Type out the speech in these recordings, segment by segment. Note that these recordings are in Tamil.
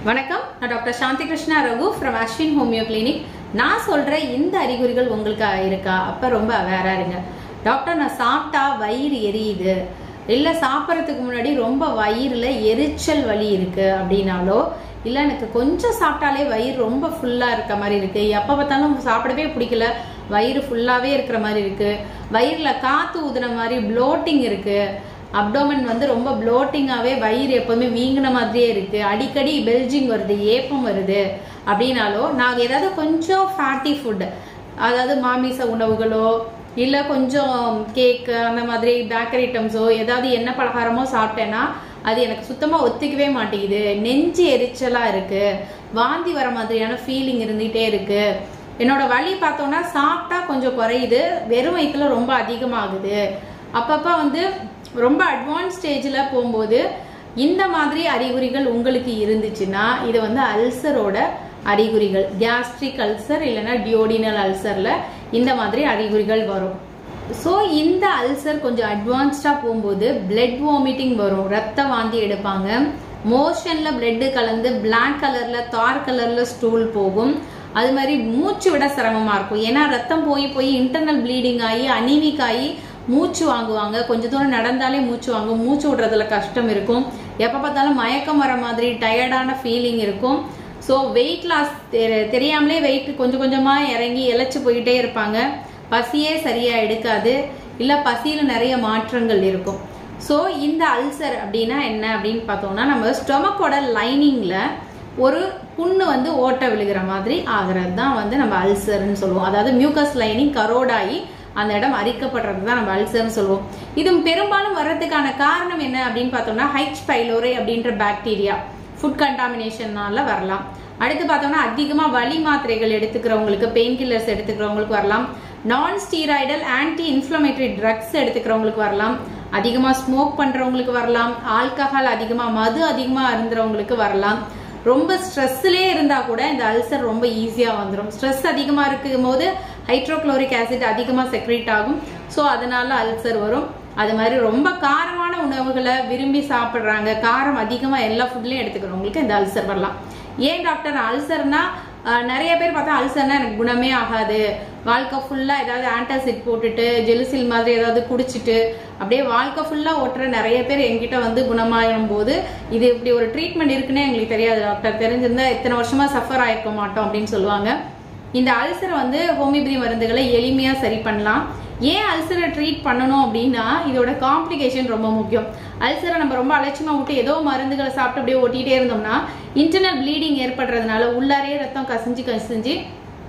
வணக்கம் நான் doctor Shanthi Krishna Raghu from Ashwin homeo clinic நான் சொல்ற இந்த அறிகுறிகள் உங்களுக்கு இருக்கா அப்ப ரொம்ப அவேரா இருங்க டாக்டர் நான் சாப்பிட்டா வயிறு எரியுது இல்ல சாப்பிட்றதுக்கு முன்னாடி ரொம்ப வயிறுல எரிச்சல் வலி இருக்கு அப்படின்னாலோ இல்ல எனக்கு கொஞ்சம் சாப்பிட்டாலே வயிறு ரொம்ப ஃபுல்லா இருக்க மாதிரி இருக்கு எப்ப பார்த்தாலும் சாப்பிடவே பிடிக்கல வயிறு ஃபுல்லாவே இருக்கிற மாதிரி இருக்கு வயிறுல காத்து ஊதுன மாதிரி ப்ளோட்டிங் இருக்கு அப்டோமன் வந்து ரொம்ப ப்ளோட்டிங்காகவே வயிறு எப்போவுமே வீங்கின மாதிரியே இருக்கு அடிக்கடி பெல்ஜிங் வருது ஏப்பம் வருது அப்படின்னாலோ நாங்கள் ஏதாவது கொஞ்சம் ஃபேட்டி ஃபுட் அதாவது மாமிச உணவுகளோ இல்லை கொஞ்சம் கேக்கு அந்த மாதிரி பேக்கரி ஐட்டம்ஸோ ஏதாவது எண்ணெய் பலகாரமோ சாப்பிட்டேன்னா அது எனக்கு சுத்தமாக ஒத்துக்கவே மாட்டேங்குது நெஞ்சு எரிச்சலாக இருக்கு வாந்தி வர மாதிரியான ஃபீலிங் இருந்துகிட்டே இருக்கு என்னோட வலி பார்த்தோன்னா சாப்பிட்டா கொஞ்சம் குறையுது வெறும் வயிற்றுல ரொம்ப அதிகமாகுது அப்பப்போ வந்து ரொம்ப அட்வான்ஸ் ஸ்டேஜில் போகும்போது இந்த மாதிரி அறிகுறிகள் உங்களுக்கு இருந்துச்சுன்னா இது வந்து அல்சரோட அறிகுறிகள் கேஸ்ட்ரிக் அல்சர் இல்லைன்னா டியோடினல் அல்சரில் இந்த மாதிரி அறிகுறிகள் வரும் ஸோ இந்த அல்சர் கொஞ்சம் அட்வான்ஸ்டாக போகும்போது பிளட் வாமிட்டிங் வரும் ரத்த வாந்தி எடுப்பாங்க மோஷனில் பிளட்டு கலந்து பிளாக் கலரில் தார் கலரில் ஸ்டூல் போகும் அது மாதிரி மூச்சு விட சிரமமாக இருக்கும் ஏன்னா ரத்தம் போய் போய் இன்டர்னல் ப்ளீடிங் ஆகி அனீமிக் ஆகி மூச்சு வாங்குவாங்க கொஞ்ச தூரம் நடந்தாலே மூச்சு வாங்கும் மூச்சு விடுறதுல கஷ்டம் இருக்கும் எப்போ பார்த்தாலும் மயக்கம் வர மாதிரி டயர்டான ஃபீலிங் இருக்கும் ஸோ வெயிட் லாஸ் தெரியாமலே வெயிட் கொஞ்சம் கொஞ்சமாக இறங்கி இழைச்சி போயிட்டே இருப்பாங்க பசியே சரியாக எடுக்காது இல்லை பசியில் நிறைய மாற்றங்கள் இருக்கும் ஸோ இந்த அல்சர் அப்படின்னா என்ன அப்படின்னு பார்த்தோம்னா நம்ம ஸ்டொமக்கோட லைனிங்கில் ஒரு புண்ணு வந்து ஓட்ட விழுகிற மாதிரி ஆகிறது தான் வந்து நம்ம அல்சர்னு சொல்லுவோம் அதாவது மியூக்கஸ் லைனிங் கரோடாகி அந்த இடம் அரிக்கப்படுறது தான் நம்ம அல்சர்னு சொல்லுவோம் இது பெரும்பாலும் வர்றதுக்கான காரணம் என்ன அப்படின்னு பார்த்தோம்னா ஹைச் பைலோரே அப்படின்ற பாக்டீரியா ஃபுட் கண்டாமினேஷன்னால வரலாம் அடுத்து பார்த்தோம்னா அதிகமாக வலி மாத்திரைகள் எடுத்துக்கிறவங்களுக்கு பெயின் கில்லர்ஸ் எடுத்துக்கிறவங்களுக்கு வரலாம் non steroidal anti inflammatory drugs எடுத்துக்கிறவங்களுக்கு வரலாம் அதிகமாக ஸ்மோக் பண்ணுறவங்களுக்கு வரலாம் ஆல்கஹால் அதிகமாக மது அதிகமாக இருந்துறவங்களுக்கு வரலாம் ரொம்ப ஸ்ட்ரெஸ்லேயே இருந்தால் கூட இந்த அல்சர் ரொம்ப ஈஸியாக வந்துடும் ஸ்ட்ரெஸ் அதிகமாக இருக்கும் போது ஹைட்ரோக்ளோரிக் ஆசிட் அதிகமாக செக்ரேட் ஆகும் ஸோ அதனால அல்சர் வரும் அது மாதிரி ரொம்ப காரமான உணவுகளை விரும்பி சாப்பிட்றாங்க காரம் அதிகமாக எல்லா ஃபுட்லையும் எடுத்துக்கிறவங்களுக்கு இந்த அல்சர் வரலாம் ஏன் டாக்டர் அல்சர்னா நிறைய பேர் பார்த்தா அல்சர்னா எனக்கு குணமே ஆகாது வாழ்க்கை ஃபுல்லாக ஏதாவது ஆன்டாசிட் போட்டுட்டு ஜெலுசில் மாதிரி ஏதாவது குடிச்சிட்டு அப்படியே வாழ்க்கை ஃபுல்லாக ஓட்டுற நிறைய பேர் எங்கிட்ட வந்து குணமாகும் போது இது இப்படி ஒரு ட்ரீட்மெண்ட் இருக்குன்னே எங்களுக்கு தெரியாது டாக்டர் தெரிஞ்சிருந்தா இத்தனை வருஷமா சஃபர் ஆயிருக்க மாட்டோம் அப்படின்னு சொல்லுவாங்க இந்த அல்சரை வந்து ஹோமியோபதி மருந்துகளை எளிமையாக சரி பண்ணலாம் ஏன் அல்சரை ட்ரீட் பண்ணணும் அப்படின்னா இதோட காம்ப்ளிகேஷன் ரொம்ப முக்கியம் அல்சரை நம்ம ரொம்ப அலட்சியமாக விட்டு ஏதோ மருந்துகளை சாப்பிட்டு அப்படியே ஓட்டிகிட்டே இருந்தோம்னா இன்டர்னல் ப்ளீடிங் ஏற்படுறதுனால உள்ளாரே ரத்தம் கசிஞ்சு கசிஞ்சு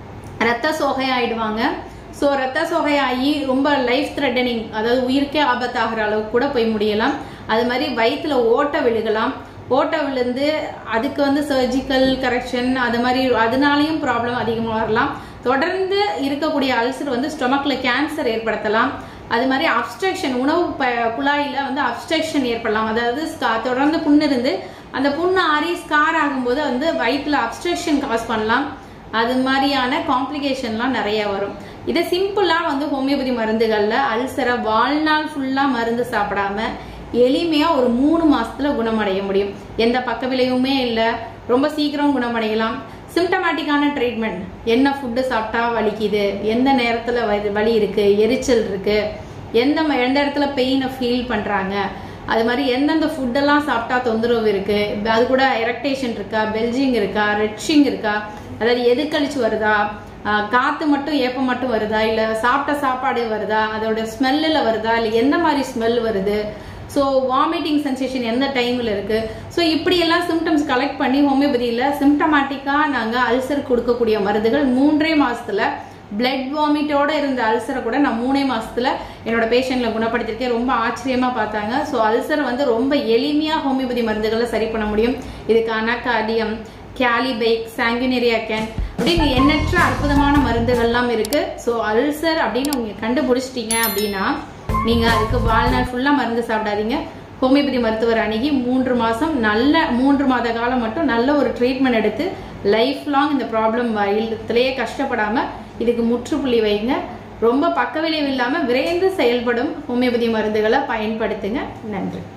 ரத்த சோகை ஆயிடுவாங்க ஸோ ரத்த சோகை ஆகி ரொம்ப லைஃப் த்ரெட்டனிங் அதாவது உயிருக்கே ஆபத்தாகிற அளவுக்கு கூட போய் முடியலாம் அது மாதிரி வயிற்றுல ஓட்ட விழுகலாம் ஓட்ட விழுந்து அதுக்கு வந்து சர்ஜிக்கல் கரெக்ஷன் அது மாதிரி அதனாலையும் ப்ராப்ளம் அதிகமாக வரலாம் தொடர்ந்து இருக்கக்கூடிய அல்சர் வந்து ஸ்டொமக்ல கேன்சர் ஏற்படுத்தலாம் அது மாதிரி அப்ஸ்ட்ரக்ஷன் உணவு ப குழாயில் வந்து அப்ஸ்ட்ரக்ஷன் ஏற்படலாம் அதாவது தொடர்ந்து புண்ணு இருந்து அந்த புண்ணு ஆறி ஸ்கார் ஆகும்போது வந்து வயிற்றில் அப்ஸ்ட்ரக்ஷன் காஸ் பண்ணலாம் அது மாதிரியான காம்ப்ளிகேஷன்லாம் நிறைய வரும் இதை சிம்பிளாக வந்து ஹோமியோபதி மருந்துகளில் அல்சரை வாழ்நாள் ஃபுல்லாக மருந்து சாப்பிடாம எளிமையாக ஒரு மூணு மாசத்துல குணமடைய முடியும் எந்த பக்க விளைவுமே இல்லை ரொம்ப சீக்கிரம் குணமடையலாம் சிம்டமேட்டிக்கான ட்ரீட்மெண்ட் என்ன ஃபுட்டு சாப்பிட்டா வலிக்குது எந்த நேரத்தில் வலி இருக்கு எரிச்சல் இருக்கு எந்த எந்த இடத்துல பெயினை ஃபீல் பண்ணுறாங்க அது மாதிரி எந்தெந்த ஃபுட்டெல்லாம் சாப்பிட்டா தொந்தரவு இருக்கு அது கூட எரக்டேஷன் இருக்கா பெல்ஜிங் இருக்கா ரெட்ஷிங் இருக்கா அதாவது எது கழிச்சு வருதா காற்று மட்டும் ஏப்பம் மட்டும் வருதா இல்லை சாப்பிட்ட சாப்பாடு வருதா அதோட ஸ்மெல்லில் வருதா இல்லை எந்த மாதிரி ஸ்மெல் வருது ஸோ வாமிட்டிங் சென்சேஷன் எந்த டைமில் இருக்குது ஸோ இப்படியெல்லாம் சிம்டம்ஸ் கலெக்ட் பண்ணி ஹோமியோபதியில் சிம்டமேட்டிக்காக நாங்கள் அல்சர் கொடுக்கக்கூடிய மருந்துகள் மூன்றே மாதத்தில் பிளட் வாமிட்டோட இருந்த அல்சரை கூட நான் மூணே மாசத்துல என்னோட பேஷண்ட்ல குணப்படுத்திருக்கேன் ரொம்ப ஆச்சரியமா பார்த்தாங்க ஸோ அல்சர் வந்து ரொம்ப எளிமையா ஹோமியோபதி மருந்துகளை சரி பண்ண முடியும் இதுக்கு அனகார்டியம் கேலிபைக் சாங்குனேரியா கேன் அப்படின்னு எண்ணற்ற அற்புதமான மருந்துகள்லாம் இருக்கு ஸோ அல்சர் அப்படின்னு நீங்க கண்டுபிடிச்சிட்டீங்க அப்படின்னா நீங்க அதுக்கு வாழ்நாள் ஃபுல்லா மருந்து சாப்பிடாதீங்க ஹோமியோபதி மருத்துவர் அணுகி மூன்று மாசம் நல்ல மூன்று மாத காலம் மட்டும் நல்ல ஒரு ட்ரீட்மெண்ட் எடுத்து லைஃப் லாங் இந்த ப்ராப்ளம் வயலத்திலேயே கஷ்டப்படாம இதுக்கு முற்றுப்புள்ளி வைங்க ரொம்ப பக்க விளைவு இல்லாமல் விரைந்து செயல்படும் ஹோமியோபதி மருந்துகளை பயன்படுத்துங்க நன்றி